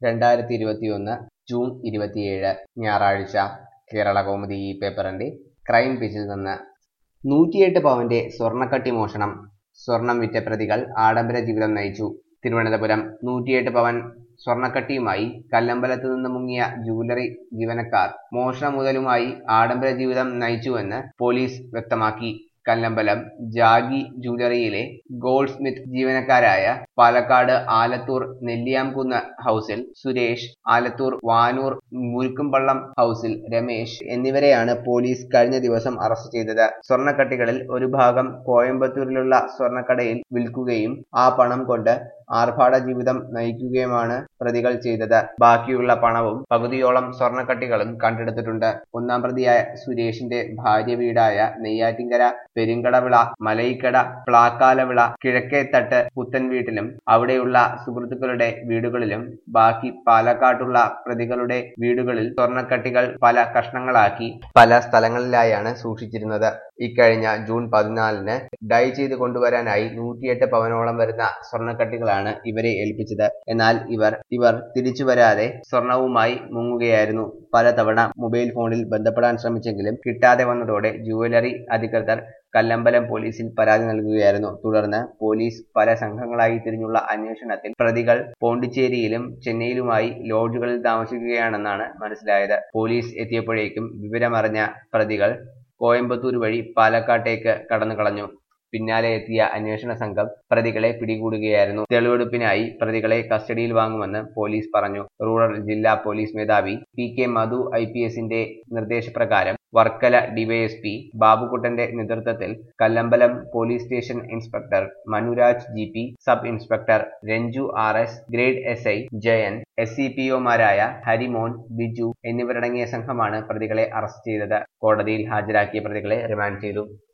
രണ്ടായിരത്തി ഇരുപത്തിയൊന്ന് ജൂൺ ഇരുപത്തിയേഴ് ഞായറാഴ്ച കേരള കൗമുദി ഈ പേപ്പറിന്റെ ക്രൈം പേജിൽ നിന്ന് നൂറ്റിയെട്ട് പവന്റെ സ്വർണ്ണക്കട്ടി മോഷണം സ്വർണം വിറ്റ പ്രതികൾ ആഡംബര ജീവിതം നയിച്ചു തിരുവനന്തപുരം നൂറ്റിയെട്ട് പവൻ സ്വർണ്ണക്കട്ടിയുമായി കല്ലമ്പലത്ത് നിന്ന് മുങ്ങിയ ജുവലറി ജീവനക്കാർ മോഷണ മുതലുമായി ആഡംബര ജീവിതം നയിച്ചുവെന്ന് പോലീസ് വ്യക്തമാക്കി കല്ലമ്പലം ജാഗി ജുവലറിയിലെ ഗോൾഡ് സ്മിത്ത് ജീവനക്കാരായ പാലക്കാട് ആലത്തൂർ നെല്ലിയാംകുന്ന് ഹൗസിൽ സുരേഷ് ആലത്തൂർ വാനൂർ മുരുക്കുംപള്ളം ഹൗസിൽ രമേശ് എന്നിവരെയാണ് പോലീസ് കഴിഞ്ഞ ദിവസം അറസ്റ്റ് ചെയ്തത് സ്വർണ്ണക്കട്ടികളിൽ ഒരു ഭാഗം കോയമ്പത്തൂരിലുള്ള സ്വർണ്ണക്കടയിൽ വിൽക്കുകയും ആ പണം കൊണ്ട് ആർഭാട ജീവിതം നയിക്കുകയുമാണ് പ്രതികൾ ചെയ്തത് ബാക്കിയുള്ള പണവും പകുതിയോളം സ്വർണ്ണക്കട്ടികളും കണ്ടെടുത്തിട്ടുണ്ട് ഒന്നാം പ്രതിയായ സുരേഷിന്റെ ഭാര്യ വീടായ നെയ്യാറ്റിങ്കര പെരുങ്കടവിള മലയിക്കട പ്ലാക്കാലവിള കിഴക്കേത്തട്ട് പുത്തൻ വീട്ടിലും അവിടെയുള്ള സുഹൃത്തുക്കളുടെ വീടുകളിലും ബാക്കി പാലക്കാട്ടുള്ള പ്രതികളുടെ വീടുകളിൽ സ്വർണ്ണക്കട്ടികൾ പല കഷ്ണങ്ങളാക്കി പല സ്ഥലങ്ങളിലായാണ് സൂക്ഷിച്ചിരുന്നത് ഇക്കഴിഞ്ഞ ജൂൺ പതിനാലിന് ഡൈ ചെയ്ത് കൊണ്ടുവരാനായി നൂറ്റിയെട്ട് പവനോളം വരുന്ന സ്വർണ്ണക്കട്ടികളാണ് ഇവരെ ഏൽപ്പിച്ചത് എന്നാൽ ഇവർ ഇവർ തിരിച്ചു വരാതെ സ്വർണവുമായി മുങ്ങുകയായിരുന്നു പലതവണ മൊബൈൽ ഫോണിൽ ബന്ധപ്പെടാൻ ശ്രമിച്ചെങ്കിലും കിട്ടാതെ വന്നതോടെ ജുവലറി അധികൃതർ കല്ലമ്പലം പോലീസിൽ പരാതി നൽകുകയായിരുന്നു തുടർന്ന് പോലീസ് പല സംഘങ്ങളായി തിരിഞ്ഞുള്ള അന്വേഷണത്തിൽ പ്രതികൾ പോണ്ടിച്ചേരിയിലും ചെന്നൈയിലുമായി ലോഡ്ജുകളിൽ താമസിക്കുകയാണെന്നാണ് മനസ്സിലായത് പോലീസ് എത്തിയപ്പോഴേക്കും വിവരമറിഞ്ഞ പ്രതികൾ കോയമ്പത്തൂർ വഴി പാലക്കാട്ടേക്ക് കടന്നു കളഞ്ഞു പിന്നാലെ എത്തിയ അന്വേഷണ സംഘം പ്രതികളെ പിടികൂടുകയായിരുന്നു തെളിവെടുപ്പിനായി പ്രതികളെ കസ്റ്റഡിയിൽ വാങ്ങുമെന്ന് പോലീസ് പറഞ്ഞു റൂറൽ ജില്ലാ പോലീസ് മേധാവി P K Madhu I P എസിന്റെ നിർദ്ദേശപ്രകാരം വർക്കല ഡിവൈഎസ്പി ബാബുക്കുട്ടന്റെ നേതൃത്വത്തിൽ Kallambalam police station inspector Manuraj G P sub inspector Ranju R S grade S I Jayan S C P ഒമാരായ ഹരിമോൻ ബിജു എന്നിവരടങ്ങിയ സംഘമാണ് പ്രതികളെ അറസ്റ്റ് ചെയ്തത് കോടതിയിൽ ഹാജരാക്കിയ പ്രതികളെ റിമാൻഡ് ചെയ്തു